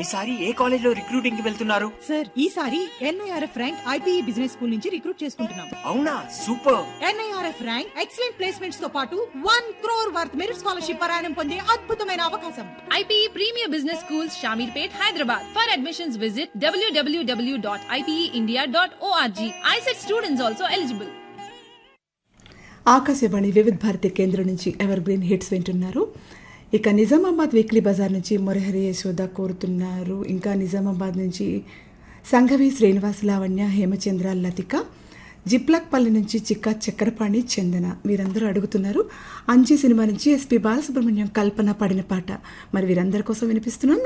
ఈసారి ఏ కాలేజ్ లో రిక్రూటింగ్ కి వెళ్తున్నారు సార్ ఈసారి NIRF rank IPE business school నుంచి రిక్రూట్ చేసుకుంటున్నాం అవునా super NIRF rank excellent placements తో పాటు one crore worth merit scholarship పరాయణం పొందే అద్భుతమైన అవకాశం IPE Premier Business Schools, Shamirpet, Hyderabad. For admissions, visit www.ipeindia.org. ISET students also eligible. Akashvani వివిధ భారతి కేంద్రం నుంచి ఎవర్ గ్రీన్ హిట్స్ వింటున్నారు ఇక నిజామాబాద్ వీక్లీ బజార్ నుంచి మురహరి యశోద కోరుతున్నారు ఇంకా నిజామాబాద్ నుంచి సంఘవి శ్రీనివాస్ లావణ్య హేమచంద్ర లతిక జిప్లక్పల్లి నుంచి చిక్క చక్రపాణి చందన వీరందరూ అడుగుతున్నారు అంజీ సినిమా నుంచి ఎస్పి బాలసుబ్రహ్మణ్యం కల్పన పాడిన పాట మరి వీరందరి కోసం వినిపిస్తున్నాం